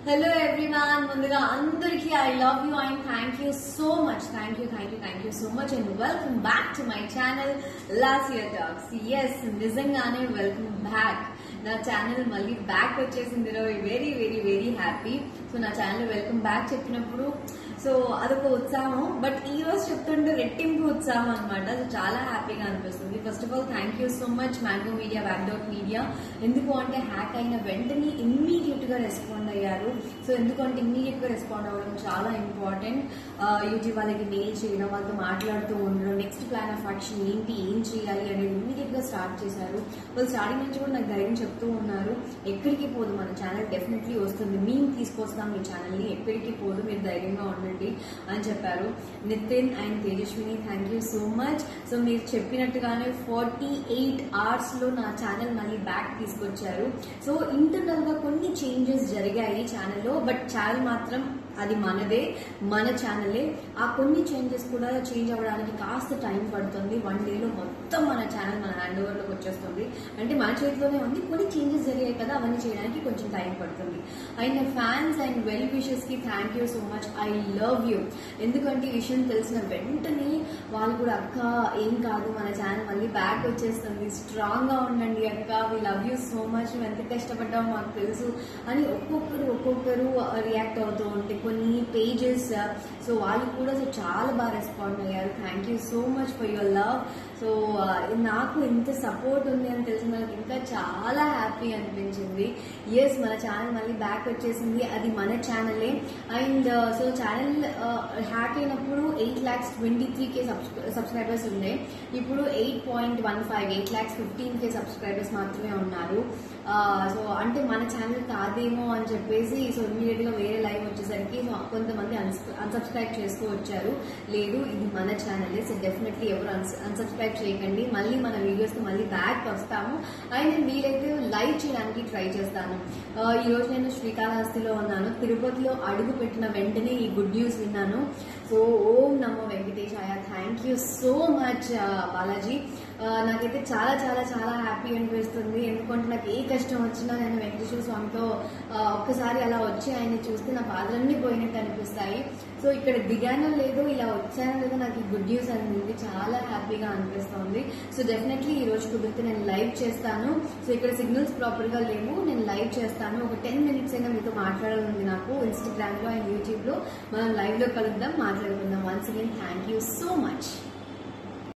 hello everyone ముందుగా అందరికీ I love you and thank you so much thank you thank you thank you so much and welcome back to my channel last year టాక్స్ ఎస్ నిజంగానే welcome back నా channel మళ్ళీ back వచ్చేసింది very very very happy so నా channel welcome back చెప్పినప్పుడు so అదొక ఉత్సాహం బట్ ఈ రోజు చెప్తుంటే రెట్టింపు ఉత్సాహం అనమాట సో చాలా హ్యాపీగా అనిపిస్తుంది first of all thank you so much Mango Media బ్యాక్ డౌట్ మీడియా ఎందుకు అంటే హ్యాక్ అయిన వెంటనే ఇమ్మీడియట్ గా రెస్పాండ్ అయ్యారు సో ఎందుకంటే ఇమ్మీడియట్ గా రెస్పాండ్ అవ్వడం చాలా ఇంపార్టెంట్ యూట్యూబ్ వాళ్ళకి మెయిల్ చేయడం వాళ్ళతో మాట్లాడుతూ ఉండడం నెక్స్ట్ ప్లాన్ ఆఫ్ యాక్షన్ ఏంటి ఏం చేయాలి అనేది ఇమ్మీడియట్ గా స్టార్ట్ చేశారు వాళ్ళు స్టార్టింగ్ నుంచి కూడా నాకు ధైర్యం చెప్తూ ఉన్నారు ఎక్కడికి పోదు మన ఛానల్ డెఫినెట్లీ వస్తుంది మేము తీసుకొస్తాం మీ ఛానల్ ని ఎక్కడికి పోదు మీరు ధైర్యంగా ఉండండి అని చెప్పారు Nitin and Tejaswini thank you so much so మీరు చెప్పినట్టుగానే ఫార్టీ ఎయిట్ అవర్స్ లో నా ఛానల్ మళ్ళీ బ్యాక్ తీసుకొచ్చారు సో ఇంటర్నల్ గా కొన్ని చేంజెస్ జరిగాయి ఛానల్లో బట్ ఛానల్ మాత్రం అది మనదే మన ఛానలే ఆ కొన్ని చేంజెస్ కూడా చేంజ్ అవ్వడానికి కాస్త టైం పడుతుంది వన్ డేలో మొత్తం మన ఛానల్ మన హ్యాండ్ ఓవర్లోకి వచ్చేస్తుంది అంటే మన చేతిలోనే ఉంది కొన్ని చేంజెస్ జరిగాయి కదా అవన్నీ చేయడానికి కొంచెం టైం పడుతుంది and fans and well wishes కి thank you so much I love you ఎందుకంటే ఈ విషయం తెలిసిన వెంటనే వాళ్ళు కూడా అక్క ఏం కాదు మన ఛానల్ మళ్ళీ బ్యాక్ వచ్చేస్తుంది స్ట్రాంగ్ గా ఉండండి అక్క we love you so much నువ్వు ఎంత కష్టపడ్డావు మాకు తెలుసు అని ఒక్కొక్కరు ఒక్కొక్కరు రియాక్ట్ అవుతూ ఉంటే కొన్ని పేజెస్ సో వాళ్ళు కూడా సో చాలా బాగా రెస్పాండ్ అయ్యారు thank you so much for your love so నాకు ఎంత సపోర్ట్ ఉంది అని తెలిసిన వాళ్ళకి ఇంకా చాలా హ్యాపీ అనిపించింది ఎస్ మన ఛానల్ మళ్ళీ బ్యాక్ వచ్చేసింది అది మన ఛానలే అండ్ సో ఛానల్ హ్యాక్ అయినప్పుడు eight lakhs twenty three K subscribers ఉండే ఇప్పుడు eight point one five eight lakhs fifteen K subscribers మాత్రమే ఉన్నారు సో అంటే మన ఛానల్ కాదేమో అని చెప్పేసి సో ఇమీడియట్ గా వేరే లైవ్ వచ్చేసరికి సో కొంతమంది అన్సబ్స్క్రైబ్ చేస్తూ వచ్చారు లేదు ఇది మన ఛానల్ సో డెఫినెట్లీ ఎవరు అన్సబ్స్క్రైబ్ చేయకండి మళ్ళీ మన వీడియోస్ మళ్ళీ బ్యాక్ వస్తాము అండ్ నేను వీలైతే లైవ్ చేయడానికి ట్రై చేస్తాను ఈ రోజు నేను శ్రీకాళహస్తిలో ఉన్నాను తిరుపతిలో అడుగు పెట్టిన వెంటనే ఈ గుడ్ న్యూస్ విన్నాను సో ఓం నమో వెంకటేశాయ thank you so much Balaji నాకైతే చాలా చాలా చాలా హ్యాపీ అనిపిస్తుంది ఎందుకంటే నాకు ఏ కష్టం వచ్చినా నేను వెంకటేశ్వర స్వామితో ఒక్కసారి అలా వచ్చి ఆయన్ని చూస్తే నా బాధలన్నీ పోయినట్టు అనిపిస్తాయి సో ఇక్కడ దిగానో లేదో ఇలా వచ్చానో లేదో నాకు ఈ గుడ్ న్యూస్ అనేది చాలా హ్యాపీగా అనిపిస్తుంది సో డెఫినెట్లీ ఈ రోజు కుదిరితే నేను లైవ్ చేస్తాను సో ఇక్కడ సిగ్నల్స్ ప్రాపర్ గా లేవు నేను లైవ్ చేస్తాను ఒక టెన్ మినిట్స్ అయినా మీతో మాట్లాడాలి నాకు ఇన్స్టాగ్రామ్ లో అండ్ యూట్యూబ్ లో మనం లైవ్ లో కలుద్దాం మాట్లాడుకుందాం once again thank you so much